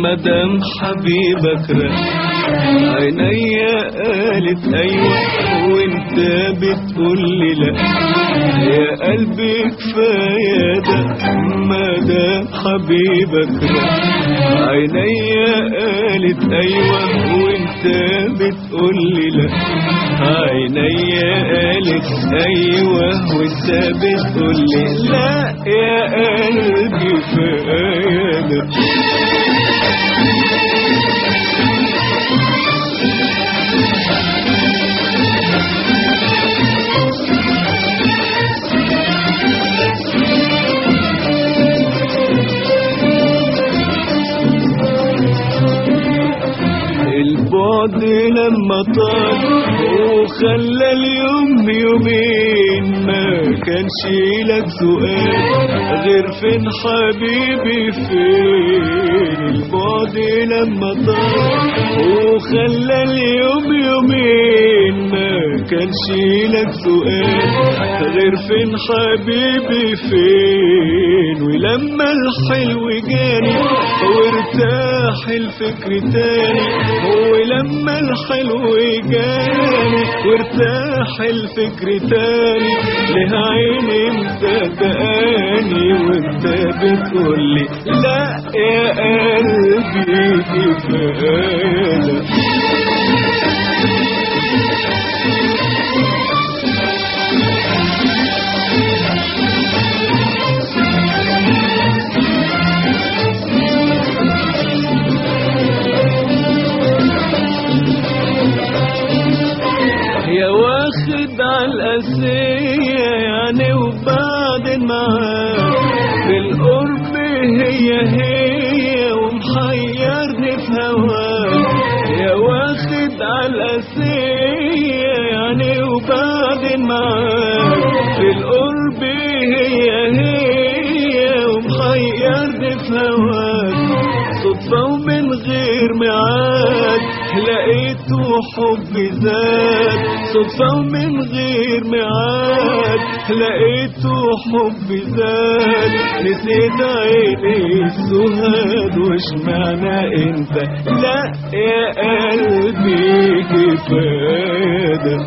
مدام حبيبك راح عينيا قالت ايوه وانت بتقول لي لا يا قلبي كفايه ده مدام حبيبك راح عينيا قالت ايوه وانت بتقول لي لا عينيا قالت ايوه وانت بتقول لي لا يا قلبي كفايه ده البعد لما طال وخلى اليوم يومين ما كانش لك سؤال غير فين حبيبي فين البعد لما طال وخلى اليوم يومين ما كانش لك سؤال غير فين حبيبي فين ولما الحلو جاني وارتاح الفكر تاني ولما الحلو جاني وارتاح الفكر تاني لها عيني مصدقاني وانت بتقولي لا يا قلبي كفايه يا واخد على القاسية يعني وبعدين معاك بالقرب هي هي ومحيرني في هواك يا واخد على القاسية يعني وبعدين معاك بالقرب هي هي ومحيرني في هواك صدفة ومن غير ميعاد لقيته حب زاد صدفة ومن غير ميعاد لقيته حب زاد نسيت عيني السهاد وش معنى انت لا يا قلبي كفايه ده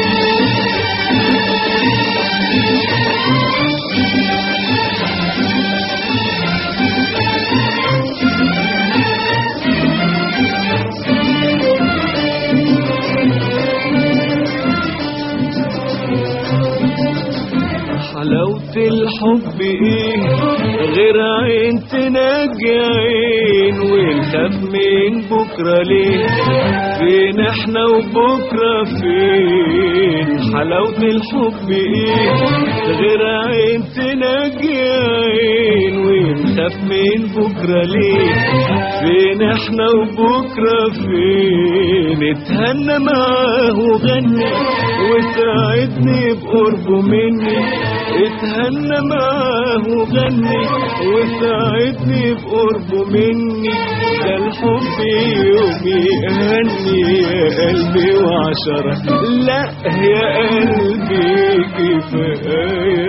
حلاوة الحب ايه غير عين تنجي عين ونخاف من بكرة ليه فين احنا وبكرة فين حلاوة الحب ايه غير عين تنجي عين ونخاف من بكرة ليه فين احنا وبكرة فين اتهنى معاه وغني وساعدني بقربه مني اتهنى معاه وغني وساعدني بقربه مني ده الحب يوم يهني يا قلبي وعشرة لا يا قلبي كفاية